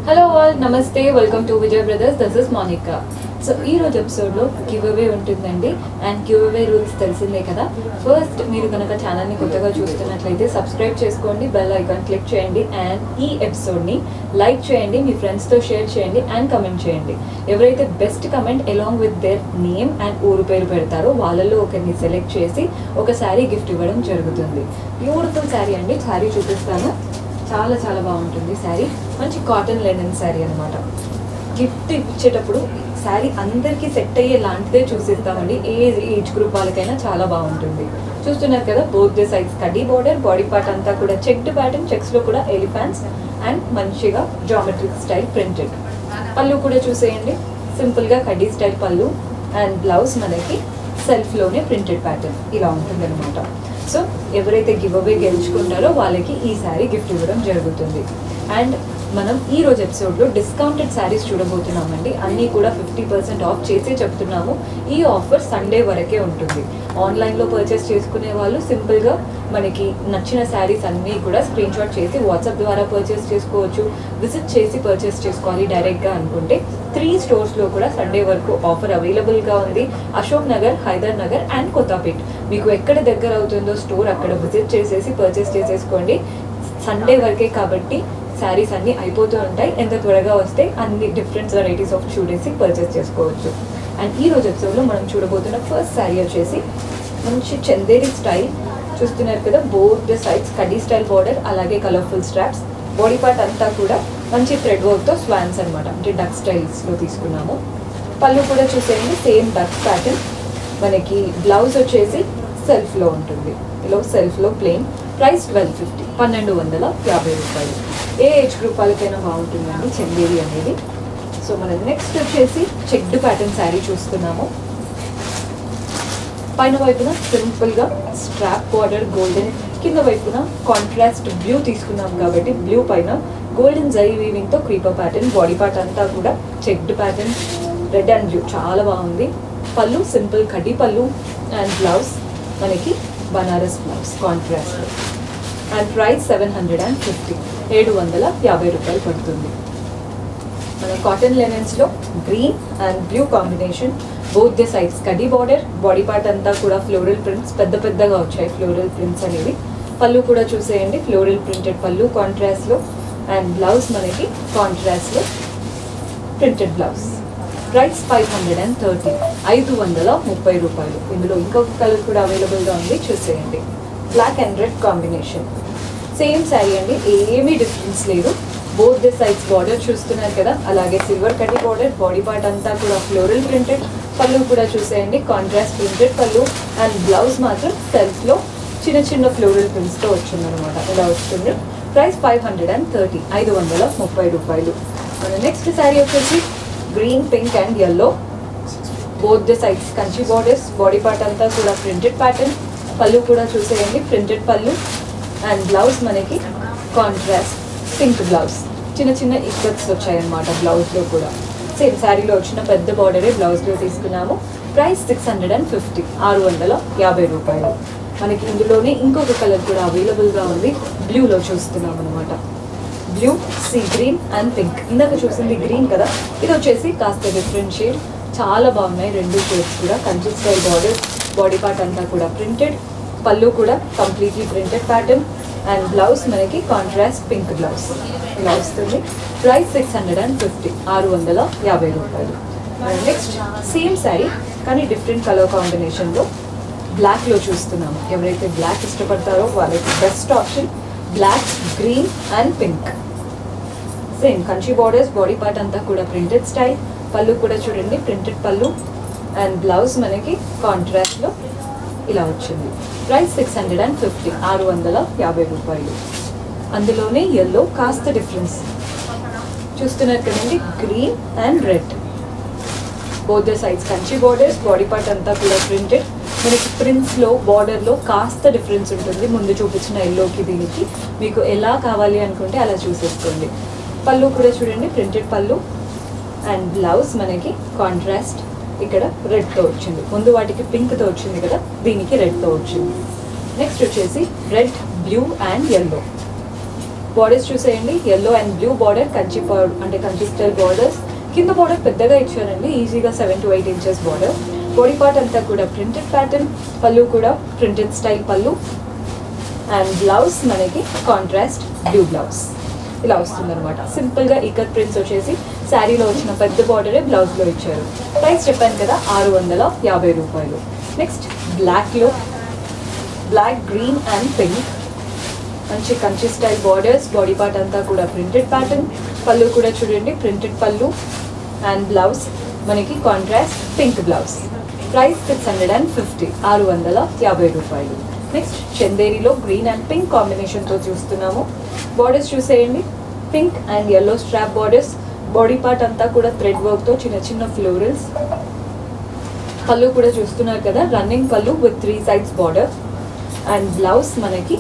hello all నమస్తే welcome to Vijay brothers this is Monica so ఈ రోజు ఎపిసోడ్లో గివ్ అవే ఉంటుందండి అండ్ గివ్ అవే రూల్స్ తెలిసిందే కదా ఫస్ట్ మీరు కనుక ఛానల్ని కొత్తగా చూస్తున్నట్లయితే సబ్స్క్రైబ్ చేసుకోండి బెల్ ఐకాన్ క్లిక్ చేయండి అండ్ ఈ ఎపిసోడ్ని లైక్ చేయండి మీ ఫ్రెండ్స్తో షేర్ చేయండి అండ్ కమెంట్ చేయండి ఎవరైతే best comment along with their name and ఊరు పేరు పెడతారో వాళ్ళలో ఒకరిని సెలెక్ట్ చేసి ఒక శారీ గిఫ్ట్ ఇవ్వడం జరుగుతుంది బ్యూటిఫుల్ శారీ అండి శారీ చూపిస్తాను చాలా చాలా బాగుంటుంది శారీ మంచి కాటన్ లెనన్ శారీ అనమాట గిఫ్ట్ ఇచ్చేటప్పుడు శారీ అందరికీ సెట్ అయ్యే లాంటిదే చూసిస్తామండి ఏ ఏజ్ గ్రూప్ వాళ్ళకైనా చాలా బాగుంటుంది చూస్తున్నారు కదా బోత్ ది సైడ్స్ కడ్డీ బోర్డర్ బాడీ పార్ట్ అంతా కూడా చెక్డ్ ప్యాటర్న్ చెక్స్లో కూడా ఎలిఫాన్స్ అండ్ మంచిగా జామెట్రిక్ స్టైల్ ప్రింటెడ్ పళ్ళు కూడా చూసేయండి సింపుల్గా కడ్డీ స్టైల్ పళ్ళు అండ్ బ్లౌజ్ మనకి సెల్ఫ్లోనే ప్రింటెడ్ ప్యాటర్న్ ఇలా ఉంటుంది అనమాట సో ఎవరైతే గివ్ అవే గెలుచుకుంటారో వాళ్ళకి ఈ శారీ గిఫ్ట్ ఇవ్వడం జరుగుతుంది అండ్ మనం ఈ రోజు ఎపిసోడ్లో డిస్కౌంటెడ్ శారీస్ చూడబోతున్నామండి అన్నీ కూడా ఫిఫ్టీ పర్సెంట్ ఆఫ్ చేసే చెప్తున్నాము ఈ ఆఫర్ సండే వరకే ఉంటుంది ఆన్లైన్లో పర్చేస్ చేసుకునే వాళ్ళు సింపుల్గా మనకి నచ్చిన శారీస్ అన్నీ కూడా స్క్రీన్ షాట్ చేసి వాట్సాప్ ద్వారా పర్చేస్ చేసుకోవచ్చు విజిట్ చేసి పర్చేస్ చేసుకోవాలి డైరెక్ట్గా అనుకుంటే త్రీ స్టోర్స్లో కూడా సండే వరకు ఆఫర్ అవైలబుల్గా ఉంది అశోక్ నగర్ హైదర్ నగర్ అండ్ కొత్తపేట్ మీకు ఎక్కడ దగ్గర అవుతుందో స్టోర్ అక్కడ విజిట్ చేసేసి పర్చేస్ చేసేసుకోండి సండే వరకే కాబట్టి శారీస్ అన్నీ అయిపోతూ ఉంటాయి ఎంత త్వరగా వస్తే అన్ని డిఫరెంట్ వెరైటీస్ ఆఫ్ చూడేసి పర్చేస్ చేసుకోవచ్చు అండ్ ఈ రోజు ఎపిసోడ్లో మనం చూడబోతున్న ఫస్ట్ శారీ వచ్చేసి మంచి చందేరి స్టైల్ చూస్తున్నారు కదా బోత్ ద సైడ్స్ కడీ స్టైల్ బార్డర్ అలాగే కలర్ఫుల్ స్ట్రాప్స్ బాడీ పార్ట్ అంతా కూడా మంచి థ్రెడ్ వర్క్తో స్వాన్స్ అనమాట అంటే డక్ స్టైల్స్లో తీసుకున్నాము పళ్ళు కూడా చూసేయండి సేమ్ డక్ ప్యాటర్న్ మనకి బ్లౌజ్ వచ్చేసి సెల్ఫ్లో ఉంటుంది ఇలా సెల్ఫ్లో ప్లెయిన్ ప్రైస్ ట్వెల్వ్ ఫిఫ్టీ పన్నెండు వందల యాభై రూపాయలు ఏ ఏజ్ గ్రూప్ వాళ్ళకైనా బాగుంటుందండి చందేరి అనేది సో మనం నెక్స్ట్ వచ్చేసి చెక్డ్ ప్యాటర్న్ శారీ చూస్తున్నాము పైన వైపున సింపుల్గా స్ట్రాప్ బార్డర్ గోల్డెన్ కింద వైపున కాంట్రాస్ట్ బ్లూ తీసుకున్నాం కాబట్టి బ్లూ పైన గోల్డెన్ జరీ వీవింగ్తో క్రీపర్ ప్యాటర్న్ బాడీ పార్ట్ అంతా కూడా checked pattern red and blue చాలా బాగుంది పళ్ళు సింపుల్ కడ్డీ పళ్ళు అండ్ బ్లౌజ్ మనకి Banaras blouse contrast and price seven hundred and fifty ఏడు వందల యాభై రూపాయలు పడుతుంది మన కాటన్ లెనెన్స్లో green and blue combination both the sides కడ్డీ బార్డర్ బాడీ పార్ట్ అంతా కూడా ఫ్లోరల్ ప్రింట్స్ పెద్ద పెద్దగా వచ్చాయి ఫ్లోరల్ ప్రింట్స్ అనేవి పళ్ళు కూడా చూసేయండి ఫ్లోరల్ ప్రింటెడ్ పళ్ళు కాంట్రాస్ట్లో అండ్ బ్లౌజ్ మనకి కాంట్రాస్ట్లో printed blouse price five hundred and thirty ఐదు వందల ముప్పై రూపాయలు ఇందులో ఇంకొక కలర్ కూడా అవైలబుల్గా ఉంది చూసేయండి black and red combination same sari అండి ఏమీ డిఫరెన్స్ లేదు బోత్ ది సైడ్స్ బార్డర్ చూస్తున్నారు కదా అలాగే సిల్వర్ కడ్డీ బార్డర్ బాడీ పార్ట్ అంతా కూడా ఫ్లోరల్ ప్రింటెడ్ పళ్ళు కూడా చూసేయండి కాంట్రాస్ట్ ప్రింటెడ్ పళ్ళు అండ్ బ్లౌజ్ మాత్రం సెల్ఫ్లో చిన్న చిన్న ఫ్లోరల్ ప్రింట్స్తో వచ్చిందనమాట ఇలా వస్తుంది price five hundred and thirty ఐదు వందల ముప్పై రూపాయలు మన నెక్స్ట్ శారీ వచ్చేసి green pink and yellow both the sides Kanchi borders body part అంతా కూడా ప్రింటెడ్ ప్యాటర్న్ పళ్ళు కూడా చూసేయండి ప్రింటెడ్ పళ్ళు అండ్ బ్లౌజ్ మనకి కాంట్రాస్ట్ పింక్ బ్లౌజ్ చిన్న చిన్న ఇక్కత్స్ వచ్చాయన్నమాట బ్లౌజ్లో కూడా సేమ్ శారీలో వచ్చిన పెద్ద బార్డరే బ్లౌజ్లో తీసుకున్నాము price six hundred and fifty ఆరు వందల యాభై రూపాయలు మనకి ఇందులోనే ఇంకొక కలర్ కూడా అవైలబుల్గా ఉంది బ్లూలో చూస్తున్నాం అనమాట blue sea green and pink ఇందాక చూసింది గ్రీన్ కదా ఇది వచ్చేసి కాస్త డిఫరెంట్ షేడ్ చాలా బాగున్నాయి రెండు షేడ్స్ కూడా Kanchi style border body part అంతా కూడా ప్రింటెడ్ పళ్ళు కూడా completely printed pattern and blouse మనకి కాంట్రాస్ట్ పింక్ బ్లౌజ్ ఇలా వస్తుంది price six hundred and fifty ఆరు వందల యాభై రూపాయలు నెక్స్ట్ సేమ్ శారీ కానీ డిఫరెంట్ కలర్ కాంబినేషన్లో బ్లాక్లో చూస్తున్నాము ఎవరైతే బ్లాక్ ఇష్టపడతారో వాళ్ళకి best option black green and pink same Kanchi borders body part అంతా కూడా ప్రింటెడ్ స్టైల్ పళ్ళు కూడా చూడండి ప్రింటెడ్ పళ్ళు అండ్ బ్లౌజ్ మనకి కాంట్రాస్ట్లో ఇలా వచ్చింది price six hundred and fifty ఆరు వందల యాభై రూపాయలు అందులోనే ఎల్లో కాస్త డిఫరెన్స్ చూస్తున్నారు కదండి green and red both the sides Kanchi borders body part అంతా కూడా ప్రింటెడ్ మనకి ప్రింట్స్లో బార్డర్లో కాస్త డిఫరెన్స్ ఉంటుంది ముందు చూపించిన ఎల్లోకి దీనికి మీకు ఎలా కావాలి అనుకుంటే అలా చూసేసుకోండి పళ్ళు కూడా చూడండి ప్రింటెడ్ పళ్ళు అండ్ బ్లౌజ్ మనకి కాంట్రాస్ట్ ఇక్కడ రెడ్తో వచ్చింది ముందు వాటికి పింక్తో వచ్చింది కదా దీనికి రెడ్తో వచ్చింది నెక్స్ట్ వచ్చేసి red blue and yellow borders చూసేయండి yellow and blue border Kanchi పౌ- అంటే కంచి స్టైల్ బార్డర్స్ కింద బార్డర్ పెద్దగా ఇచ్చారండి ఈజీగా seven to eight inches border body part అంతా కూడా ప్రింటెడ్ ప్యాటర్న్ పళ్ళు కూడా ప్రింటెడ్ స్టైల్ పళ్ళు అండ్ బ్లౌజ్ మనకి కాంట్రాస్ట్ బ్లూ బ్లౌజ్ ఇలా వస్తుంది అనమాట సింపుల్గా ఇకత్ ప్రింట్స్ వచ్చేసి శారీలో వచ్చిన పెద్ద బార్డరే బ్లౌజ్లో ఇచ్చారు ప్రైస్ చెప్పాను కదా ఆరు వందల యాభై రూపాయలు నెక్స్ట్ బ్లాక్లో బ్లాక్ గ్రీన్ అండ్ పింక్ మంచి Kanchi style borders body part అంతా కూడా ప్రింటెడ్ ప్యాటర్న్ పళ్ళు కూడా చూడండి ప్రింటెడ్ పళ్ళు అండ్ బ్లౌజ్ మనకి contrast pink blouse price six hundred and fifty ఆరు వందల యాభై రూపాయలు నెక్స్ట్ చందేరిలో గ్రీన్ అండ్ పింక్ కాంబినేషన్తో చూస్తున్నాము బార్డర్స్ చూసేయండి pink and yellow strap borders body part అంతా కూడా థ్రెడ్ వర్క్తో చిన్న చిన్న ఫ్లోరల్స్ పళ్ళు కూడా చూస్తున్నారు కదా రన్నింగ్ పళ్ళు with three sides border and blouse మనకి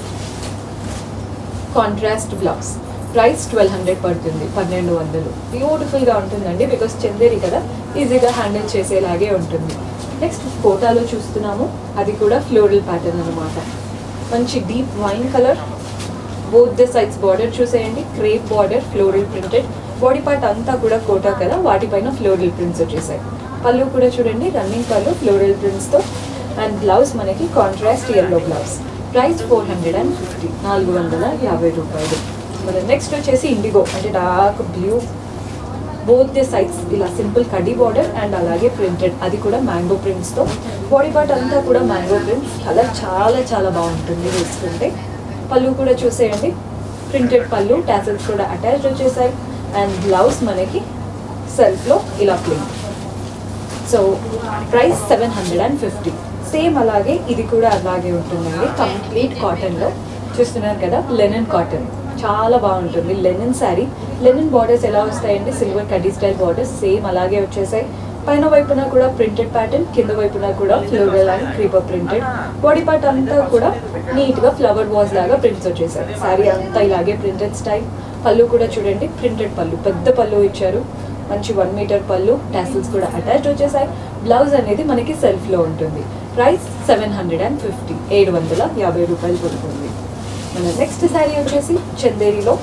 contrast blouse price twelve hundred పడుతుంది పన్నెండు వందలు బ్యూటిఫుల్గా ఉంటుందండి బికాస్ చందేరి కదా ఈజీగా హ్యాండిల్ చేసేలాగే ఉంటుంది నెక్స్ట్ కోటాలో చూస్తున్నాము అది కూడా ఫ్లోరల్ ప్యాటర్న్ అనమాట మంచి deep wine colour both the sides border చూసేయండి crepe border floral printed body part అంతా కూడా కోటా కదా వాటిపైన ఫ్లోరల్ ప్రింట్స్ వచ్చేసాయి పళ్ళు కూడా చూడండి రన్నింగ్ పళ్ళు ఫ్లోరల్ ప్రింట్స్తో అండ్ బ్లౌజ్ మనకి contrast yellow blouse price four hundred and fifty నాలుగు వందల యాభై రూపాయలు మన నెక్స్ట్ వచ్చేసి ఇండిగో అంటే dark blue both the sides ఇలా సింపుల్ కడ్డీ బార్డర్ అండ్ అలాగే ప్రింటెడ్ అది కూడా మ్యాంగో ప్రింట్స్తో బాడీ పార్ట్ అంతా కూడా మ్యాంగో ప్రింట్స్ కలర్ చాలా చాలా బాగుంటుంది వేసుకుంటే పళ్ళు కూడా చూసేయండి ప్రింటెడ్ పళ్ళు టాసల్స్ కూడా అటాచ్డ్ వచ్చేసాయి అండ్ బ్లౌజ్ మనకి సెల్ఫ్లో ఇలా plain so price seven hundred and fifty same అలాగే ఇది కూడా అలాగే ఉంటుందండి కంప్లీట్ కాటన్లో చూస్తున్నారు కదా లెనిన్ కాటన్ చాలా బాగుంటుంది లెనిన్ శారీ లెనిన్ బార్డర్స్ ఎలా వస్తాయండి సిల్వర్ కడ్డీ స్టైల్ బార్డర్స్ సేమ్ అలాగే వచ్చేసాయి పైన వైపున కూడా ప్రింటెడ్ ప్యాటర్న్ కింద వైపున కూడా floral and creeper printed body part అంతా కూడా నీట్గా ఫ్లవర్ వాజ్ లాగా ప్రింట్స్ వచ్చేసాయి శారీ అంతా ఇలాగే ప్రింటెడ్ స్టైల్ పళ్ళు కూడా చూడండి ప్రింటెడ్ పళ్ళు పెద్ద పళ్ళు ఇచ్చారు మంచి వన్ మీటర్ పళ్ళు టాసిల్స్ కూడా అటాచ్డ్ వచ్చేసాయి బ్లౌజ్ అనేది మనకి సెల్ఫ్లో ఉంటుంది price seven hundred and fifty ఏడు వందల యాభై రూపాయలు పడుతుంది మన నెక్స్ట్ శారీ వచ్చేసి చందేరిలో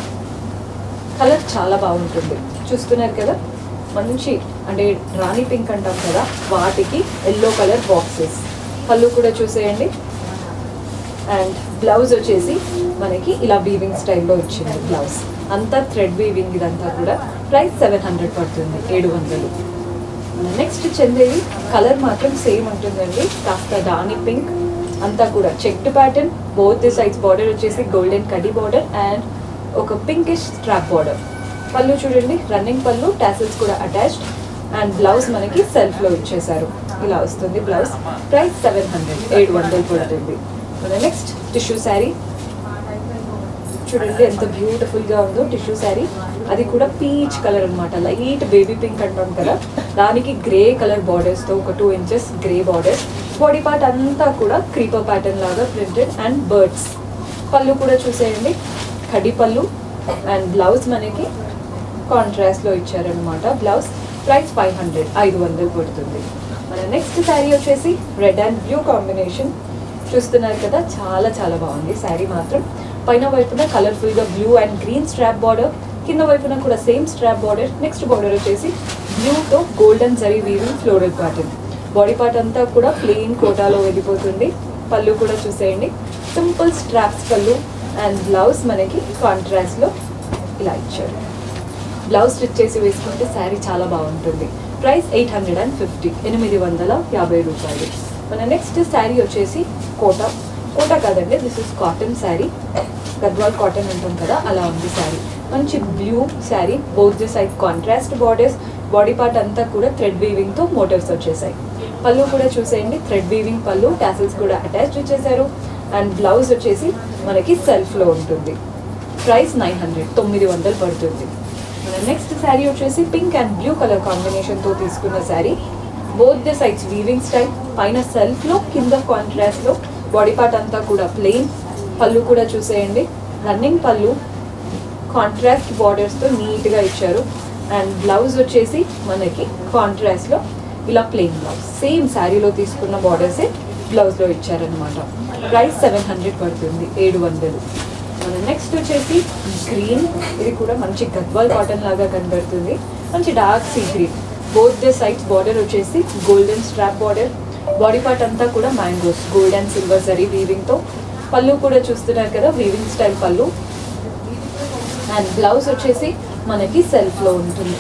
కలర్ చాలా బాగుంటుంది చూస్తున్నారు కదా మంచి అంటే రాణి పింక్ అంటాం కదా వాటికి ఎల్లో కలర్ బాక్సెస్ పళ్ళు కూడా చూసేయండి అండ్ బ్లౌజ్ వచ్చేసి మనకి ఇలా వీవింగ్ స్టైల్లో వచ్చింది బ్లౌజ్ అంతా థ్రెడ్ వీవింగ్ ఇదంతా కూడా ప్రైస్ సెవెన్ హండ్రెడ్ పడుతుంది ఏడు వందలు నెక్స్ట్ చందేవి కలర్ మాత్రం సేమ్ ఉంటుందండి కాస్త డాని పింక్ అంతా కూడా checked pattern both the sides border వచ్చేసి గోల్డెన్ కడ్డీ బార్డర్ అండ్ ఒక పింకిష్ స్ట్రాప్ బార్డర్ పళ్ళు చూడండి రన్నింగ్ పళ్ళు టాసిల్స్ కూడా అటాచ్డ్ అండ్ బ్లౌజ్ మనకి సెల్ఫ్లో ఇచ్చేసారు ఇలా వస్తుంది బ్లౌజ్ ప్రైస్ సెవెన్ హండ్రెడ్ ఏడు వందలు పడుతుంది మన నెక్స్ట్ టిష్యూ శారీ చూడండి ఎంత బ్యూటిఫుల్ గా ఉందో టిష్యూ శారీ అది కూడా పీచ్ కలర్ అన్నమాట లైట్ బేబీ పింక్ అంటాం కదా దానికి గ్రే కలర్ బార్డర్స్ తో ఒక two inches grey borders body part అంతా కూడా క్రీపర్ ప్యాటర్న్ లాగా ప్రింటెడ్ అండ్ బర్డ్స్ పళ్ళు కూడా చూసేయండి కడి పళ్ళు అండ్ బ్లౌజ్ మనకి కాంట్రాస్ట్ లో ఇచ్చారనమాట బ్లౌజ్ ప్రైస్ ఫైవ్ హండ్రెడ్ ఐదు వందలు పడుతుంది మన నెక్స్ట్ శారీ వచ్చేసి రెడ్ అండ్ బ్లూ కాంబినేషన్ చూస్తున్నారు కదా చాలా చాలా బాగుంది శారీ మాత్రం పైన వైపున కలర్ఫుల్ గా blue and green strap border కింద వైపున కూడా same strap border next border వచ్చేసి బ్లూతో golden zari weaving floral pattern body part అంతా కూడా ప్లెయిన్ కోటాలో వెళ్ళిపోతుంది పళ్ళు కూడా చూసేయండి సింపుల్ స్ట్రాప్స్ పళ్ళు అండ్ బ్లౌజ్ మనకి కాంట్రాస్ట్ లో ఇలా ఇచ్చారు బ్లౌజ్ స్టిచ్ చేసి వేసుకుంటే శారీ చాలా బాగుంటుంది price eight hundred and fifty ఎనిమిది వందల యాభై రూపాయలు మన నెక్స్ట్ శారీ వచ్చేసి కోట కోట కాదండి this is cotton sari Gadwal cotton అంటాం కదా అలా ఉంది శారీ మంచి blue sari both the side contrast borders body part అంతా కూడా థ్రెడ్ వీవింగ్తో మోటివ్స్ వచ్చేసాయి పళ్ళు కూడా చూసేయండి థ్రెడ్ వీవింగ్ పళ్ళు టాసిల్స్ కూడా అటాచ్ చేశారు అండ్ బ్లౌజ్ వచ్చేసి మనకి సెల్ఫ్లో ఉంటుంది ప్రైస్ నైన్ హండ్రెడ్ తొమ్మిది వందలు పడుతుంది మన నెక్స్ట్ శారీ వచ్చేసి పింక్ అండ్ బ్లూ కలర్ కాంబినేషన్తో తీసుకున్న sari both the sides weaving style పైన సెల్ఫ్లో కింద కాంట్రాస్ట్లో బాడీ పార్ట్ అంతా కూడా ప్లెయిన్ పళ్ళు కూడా చూసేయండి రన్నింగ్ పళ్ళు కాంట్రాస్ట్ బార్డర్స్తో నీట్గా ఇచ్చారు అండ్ బ్లౌజ్ వచ్చేసి మనకి కాంట్రాస్ట్లో ఇలా ప్లెయిన్ బ్లౌజ్ సేమ్ శారీలో తీసుకున్న బార్డర్సే బ్లౌజ్లో ఇచ్చారనమాట ప్రైస్ సెవెన్ హండ్రెడ్ పడుతుంది ఏడు వందలు మన నెక్స్ట్ వచ్చేసి గ్రీన్ ఇది కూడా మంచి గద్వాల్ కాటన్ లాగా కనబడుతుంది మంచి dark sea green both the sides border వచ్చేసి golden strap border body part అంతా కూడా mangoes gold and silver zari వీవింగ్తో పళ్ళు కూడా చూస్తున్నారు కదా వీవింగ్ స్టైల్ పళ్ళు అండ్ బ్లౌజ్ వచ్చేసి మనకి సెల్ఫ్లో ఉంటుంది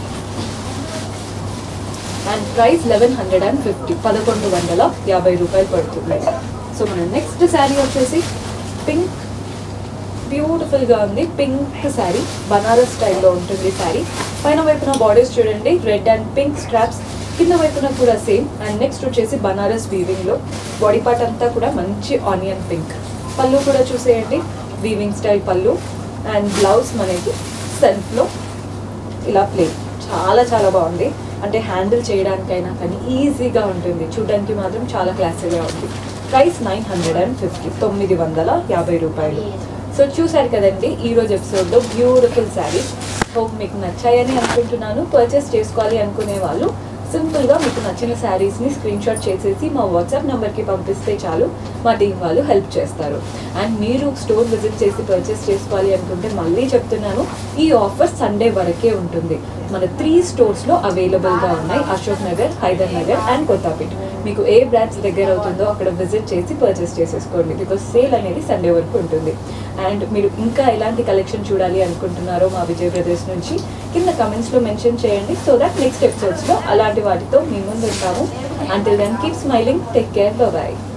and price eleven hundred and fifty పదకొండు వందల యాభై రూపాయలు పడుతుంది సో మన నెక్స్ట్ శారీ వచ్చేసి పింక్ బ్యూటిఫుల్గా ఉంది పింక్ శారీ బనారస్ స్టైల్లో ఉంటుంది శారీ పైన వైపున బాడీస్ చూడండి రెడ్ అండ్ పింక్ స్ట్రాప్స్ కింద వైపున కూడా సేమ్ అండ్ నెక్స్ట్ వచ్చేసి బనారస్ వీవింగ్లో బాడీ పార్ట్ అంతా కూడా మంచి ఆనియన్ పింక్ పళ్ళు కూడా చూసేయండి వీవింగ్ స్టైల్ పళ్ళు అండ్ బ్లౌజ్ మనకి సెల్ఫ్లో ఇలా ప్లే చాలా చాలా బాగుంది అంటే హ్యాండిల్ చేయడానికైనా కానీ ఈజీగా ఉంటుంది చూడడానికి మాత్రం చాలా క్లాసీగా ఉంది price nine hundred and fifty తొమ్మిది వందల యాభై రూపాయలు సో చూసారు కదండి ఈ రోజు ఎపిసోడ్లో బ్యూటిఫుల్ శారీస్ హోప్ మీకు నచ్చాయని అనుకుంటున్నాను పర్చేస్ చేసుకోవాలి అనుకునే వాళ్ళు సింపుల్గా మీకు నచ్చిన శారీస్ని స్క్రీన్ షాట్ చేసేసి మా వాట్సాప్ నెంబర్కి పంపిస్తే చాలు మా టీం వాళ్ళు హెల్ప్ చేస్తారు అండ్ మీరు స్టోర్ విజిట్ చేసి పర్చేస్ చేసుకోవాలి అనుకుంటే మళ్ళీ చెప్తున్నాను ఈ ఆఫర్ సండే వరకే ఉంటుంది మన త్రీ స్టోర్స్లో అవైలబుల్గా ఉన్నాయి అశోక్ నగర్ హైదర్ నగర్ అండ్ కొత్తపేట్ మీకు ఏ బ్రాంచ్ దగ్గర అవుతుందో అక్కడ విజిట్ చేసి పర్చేస్ చేసేసుకోండి బికాస్ సేల్ అనేది సండే వరకు ఉంటుంది అండ్ మీరు ఇంకా ఎలాంటి కలెక్షన్ చూడాలి అనుకుంటున్నారో మా విజయ్ బ్రదర్స్ నుంచి కింద కమెంట్స్లో మెన్షన్ చేయండి సో దట్ నెక్స్ట్ ఎపిసోడ్స్లో అలాంటి వాటితో మీ ముందు ఉంటాము until then keep smiling take care bye